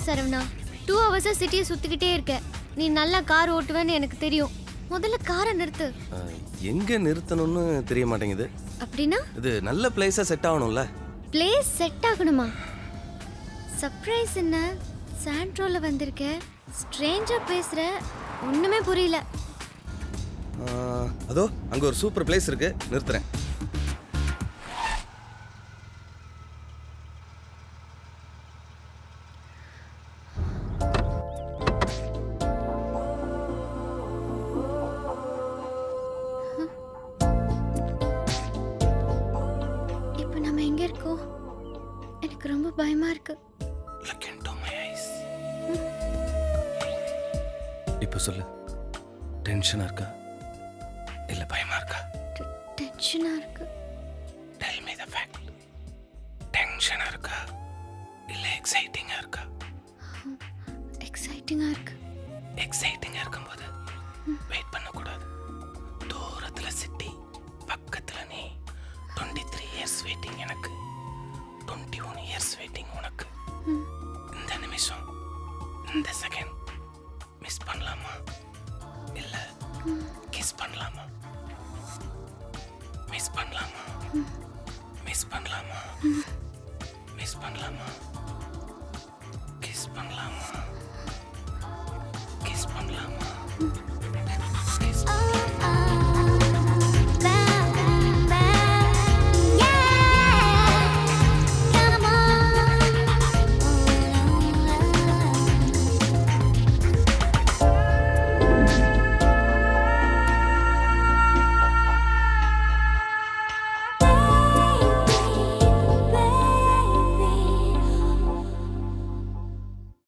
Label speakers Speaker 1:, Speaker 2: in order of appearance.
Speaker 1: Saravana two ஹவர்ஸா சிட்டியை சுத்திக்கிட்டே இருக்க நீ நல்லா கார் ஓட்டுவேன்னு எனக்கு தெரியும் முதல்ல காரை நிறுத்து
Speaker 2: அஹ், எங்க நிறுத்தணும்னு தெரிய மாட்டேங்குது
Speaker 1: அப்படின்னா
Speaker 2: இது நல்ல பிளேஸா செட் ஆகணும்ல
Speaker 1: பிளேஸ் செட் ஆகணுமா சர்ப்ரைஸ் என்ன சாண்ட்ரோல வந்திருக்க ஸ்ட்ரேஞ்சா பேசுற ஒண்ணுமே புரியல
Speaker 2: அஹ், அதோ அங்க ஒரு சூப்பர் பிளேஸ் இருக்கு நிறுத்துறேன்
Speaker 1: இப்போ நம்ம எங்க இருக்கோம் எனக்கு ரொம்ப பயமா இருக்கு
Speaker 2: Look into my eyes. இப்போ சொல்லு டென்ஷனா இருக்கா இல்ல பயமா இருக்கா
Speaker 1: டென்ஷனா இருக்கு
Speaker 2: டெல் மீ த ஃபேக்ட் டென்ஷனா இருக்கா இல்ல எக்ஸைட்டிங்கா இருக்கா
Speaker 1: எக்ஸைட்டிங்கா இருக்கு
Speaker 2: எக்ஸைட்டிங்கா இருக்கும்போது வெயிட் பண்ணக்கூடாது தூரத்துல சிட்டி பக்கத்துல நீ டுவெண்ட்டி த்ரீ இயர்ஸ் வெயிட்டிங் எனக்கு டுவெண்ட்டி ஒன் இயர்ஸ் வெயிட்டிங் உனக்கு இந்த நிமிஷம் இந்த செகண்ட் மிஸ் பண்ணலாமா இல்ல கிஸ் பண்ணலாமா மிஸ் பண்ணலாமா மிஸ் பண்ணலாமா மிஸ் பண்ணலாமா கிஸ் பண்ணலாமா கிஸ் பண்ணலாமா